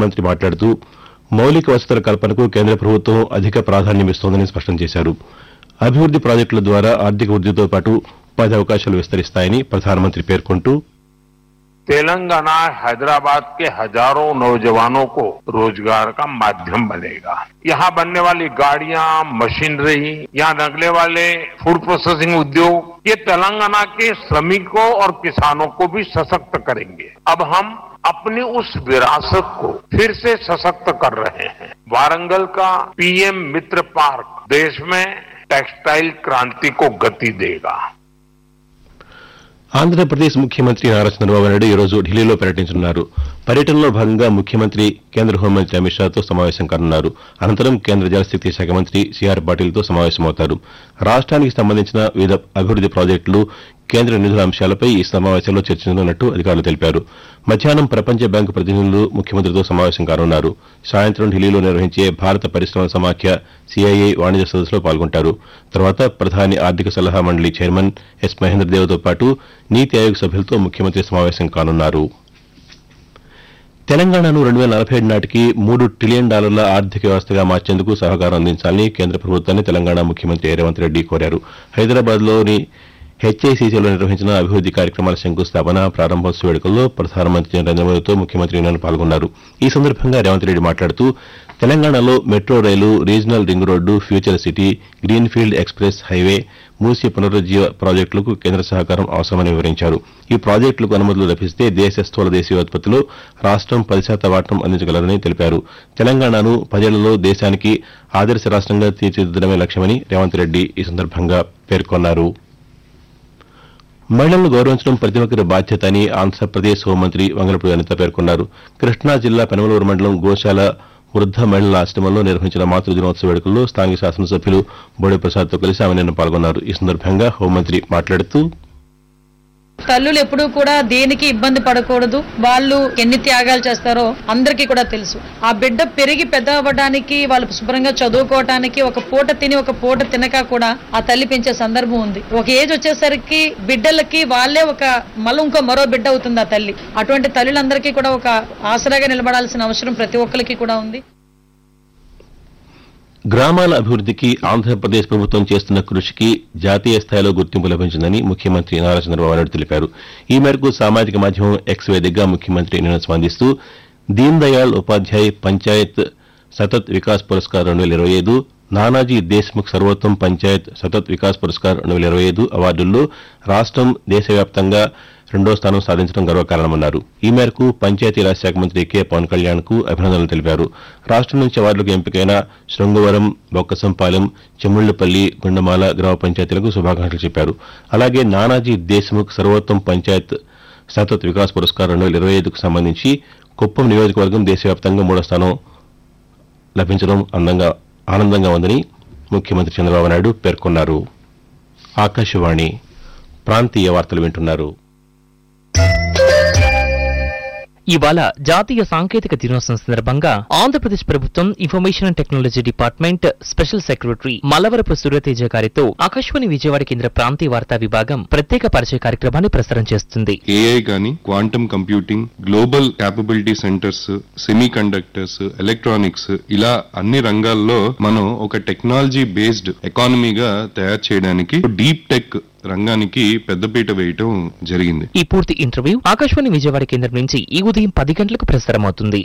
మంత్రి మాట్లాడుతూ మౌలిక వసతుల కల్పనకు కేంద్ర ప్రభుత్వం అధిక ప్రాధాన్యమిస్తోందని స్పష్టం చేశారు అభివృద్ది ప్రాజెక్టుల ద్వారా ఆర్థిక వృద్దితో పాటు ఉపాధి అవకాశాలు విస్తరిస్తాయని ప్రధానమంత్రి పేర్కొంటూ तेलंगाना हैदराबाद के हजारों नौजवानों को रोजगार का माध्यम बनेगा यहाँ बनने वाली गाड़ियां मशीनरी यहाँ लगने वाले फूड प्रोसेसिंग उद्योग ये तेलंगाना के श्रमिकों और किसानों को भी सशक्त करेंगे अब हम अपनी उस विरासत को फिर से सशक्त कर रहे हैं वारंगल का पीएम मित्र पार्क देश में टेक्सटाइल क्रांति को गति देगा ఆంధ్రప్రదేశ్ ముఖ్యమంత్రి నారా చంద్రబాబు నాయుడు ఈ రోజు ఢిల్లీలో పర్యటించనున్నారు పర్యటనలో భాగంగా ముఖ్యమంత్రి కేంద్ర హోంమంత్రి అమిత్ షాతో సమావేశం కానున్నారు అనంతరం కేంద్ర జలశక్తి శాఖ మంత్రి సిఆర్ పాటిల్తో సమావేశమవుతారు రాష్ట్రానికి సంబంధించిన వివిధ అభివృద్ది ప్రాజెక్టులు కేంద్ర నిధుల అంశాలపై ఈ సమావేశంలో చర్చించనున్నట్టు అధికారులు తెలిపారు మధ్యాహ్నం ప్రపంచ బ్యాంకు ప్రతినిధులు ముఖ్యమంత్రితో సమావేశం కానున్నారు సాయంత్రం ఢిల్లీలో నిర్వహించే భారత పరిశ్రమల సమాఖ్య సిఐఐ వాణిజ్య సదస్సులో పాల్గొంటారు తర్వాత ప్రధాని ఆర్థిక సలహా మండలి చైర్మన్ ఎస్ మహేంద్ర దేవ్తో పాటు నీతి ఆయోగ్ సభ్యులతో ముఖ్యమంత్రి సమావేశం కానున్నారు తెలంగాణను రెండు వేల నలభై ఏడు నాటికి మూడు ట్రిలియన్ డాలర్ల ఆర్థిక వ్యవస్థగా మార్చేందుకు సహకారం అందించాలని కేంద్ర ప్రభుత్వాన్ని తెలంగాణ ముఖ్యమంత్రి రేవంత్ రెడ్డి కోరారు హైదరాబాద్లోని హెచ్ఐసిసిలో నిర్వహించిన అభివృద్ది కార్యక్రమాల శంకుస్థాపన ప్రారంభోత్సవ వేడుకల్లో ప్రధానమంత్రి నరేంద్ర మోదీతో ముఖ్యమంత్రి నిన్న పాల్గొన్నారు ఈ సందర్భంగా రేవంత్ రెడ్డి మాట్లాడుతూ తెలంగాణలో metro rail regional ring road future city green field express highway Musi పునరుజ్జీవ ప్రాజెక్టులకు కేంద్ర సహకారం అవసరమని వివరించారు ఈ ప్రాజెక్టులకు అనుమతులు లభిస్తే దేశ స్థూల దేశీయోత్పత్తిలో రాష్ట్రం పది శాతం వాటం అందించగలరని తెలిపారు తెలంగాణను పదేళ్లలో దేశానికి ఆదర్శ రాష్ట్రంగా తీర్చిదిద్దడమే లక్ష్యమని రేవంత్ రెడ్డి ఈ సందర్భంగా పేర్కొన్నారు మహిళలను గౌరవించడం ప్రతి ఒక్కరి బాధ్యత అని ఆంధ్రప్రదేశ్ హోంమంత్రి వంగలపూడి అనిత పేర్కొన్నారు కృష్ణా జిల్లా పెనమలూరు మండలం గోశాల వృద్ధ మహిళల ఆశ్రమంలో నిర్వహించిన మాతృ దినోత్సవ వేడుకల్లో స్థానిక శాసనసభ్యులు బోడే ప్రసాద్తో కలిసి ఆమె నిన్న పాల్గొన్నారు ఈ సందర్భంగా హోంమంత్రి మాట్లాడుతూ తల్లులు ఎప్పుడూ కూడా దేనికి ఇబ్బంది పడకూడదు వాళ్ళు ఎన్ని త్యాగాలు చేస్తారో అందరికీ కూడా తెలుసు ఆ బిడ్డ పెరిగి పెద్ద అవ్వడానికి వాళ్ళు శుభ్రంగా చదువుకోవటానికి ఒక పూట తిని ఒక పూట తినక కూడా ఆ తల్లి పెంచే సందర్భం ఉంది ఒక ఏజ్ వచ్చేసరికి బిడ్డలకి వాళ్ళే ఒక మళ్ళీ ఇంకో మరో బిడ్డ అవుతుంది ఆ తల్లి అటువంటి తల్లులందరికీ కూడా ఒక ఆసరాగా నిలబడాల్సిన అవసరం ప్రతి ఒక్కరికి కూడా ఉంది గ్రామాల అభివృద్దికి ఆంధ్రప్రదేశ్ ప్రభుత్వం చేస్తున్న కృషికి జాతీయ స్థాయిలో గుర్తింపు లభించిందని ముఖ్యమంత్రి నారా చంద్రబాబు నాయుడు తెలిపారు ఈ మేరకు సామాజిక మాధ్యమం ఎక్స్ వేదికగా ముఖ్యమంత్రి నిన్న స్పందిస్తూ దీన్ దయాళ్ ఉపాధ్యాయ్ పంచాయత్ సతత్ వికాస్ పురస్కార్ రెండు వేల ఇరవై ఐదు నానాజీ దేశ్ముఖ్ సర్వోత్తమ్ పంచాయత్ సతత్ వికాస్ పురస్కార్ రెండు వేల ఇరవై ఐదు అవార్డుల్లో రాష్ట్రం దేశవ్యాప్తంగా రెండో స్థానం సాధించడం గర్వకారణమన్నారు ఈ మేరకు పంచాయతీరాజ్ శాఖ మంత్రి కె పవన్ కళ్యాణ్ కు అభినందనలు తెలిపారు రాష్ట్రం నుంచి అవార్డులకు ఎంపికైన శృంగవరం బొక్కసంపాలెం చెముళ్లపల్లి గుండమాల గ్రామ పంచాయతీలకు శుభాకాంక్షలు చెప్పారు అలాగే నానాజీ దేశ్ముఖ్ సర్వోత్తమ్ పంచాయత్ సతత్ వికాస్ పురస్కార్ రెండు వేల ఇరవై ఐదుకు సంబంధించి కుప్పం నియోజకవర్గం దేశవ్యాప్తంగా మూడో స్థానం లభించడం అందంగా ఆనందంగా ఉందని ముఖ్యమంత్రి చంద్రబాబు నాయుడు పేర్కొన్నారు ఆకాశవాణి ప్రాంతీయ వార్తలు వింటున్నారు ఇవాళ జాతీయ సాంకేతిక దినోత్సవం సందర్భంగా ఆంధ్రప్రదేశ్ ప్రభుత్వం information and technology department special secretary Mallavarapu Suryateja గారితో ఆకాశవాణి విజయవాడ కేంద్ర ప్రాంతీయ వార్తా విభాగం ప్రత్యేక పరిచయ కార్యక్రమాన్ని ప్రసారం చేస్తుంది ఏఐ కానీ quantum computing global capability centres semiconductors electronics ఇలా అన్ని రంగాల్లో మనం ఒక టెక్నాలజీ బేస్డ్ ఎకానమీగా తయారు చేయడానికి డీప్ టెక్ రంగానికి పెద్దపీట వేయటం జరిగింది ఈ పూర్తి ఇంటర్వ్యూ ఆకాశవాణి విజయవాడ కేంద్రం నుంచి ఈ ఉదయం పది గంటలకు ప్రసారమవుతుంది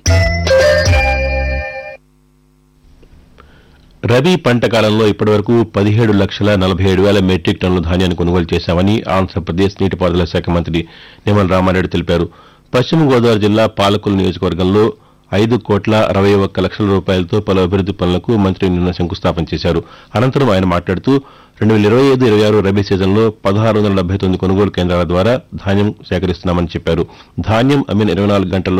రబీ పంట కాలంలో ఇప్పటివరకు పదిహేడు లక్షల నలభై ఏడు వేల మెట్రిక్ టన్నుల ధాన్యాన్ని కొనుగోలు చేశామని ఆంధ్రప్రదేశ్ నీటిపారుదల శాఖ మంత్రి నిమ్మల రామారెడ్డి తెలిపారు పశ్చిమ గోదావరి జిల్లా పాలకుల నియోజకవర్గంలో ఐదు కోట్ల అరవై ఒక్క లక్షల రూపాయలతో పలు అభివృద్ది పనులకు మంత్రి నిన్న శంకుస్థాపన చేశారు అనంతరం ఆయన మాట్లాడుతూ రెండు వేల ఇరవై ఐదు ఇరవై ఆరు రబీ సీజన్లో పదహారు వందల డెబ్బై తొమ్మిది కొనుగోలు కేంద్రాల ద్వారా ధాన్యం సేకరిస్తున్నామని చెప్పారు ధాన్యం అమ్మిన ఇరవై నాలుగు గంటల్లో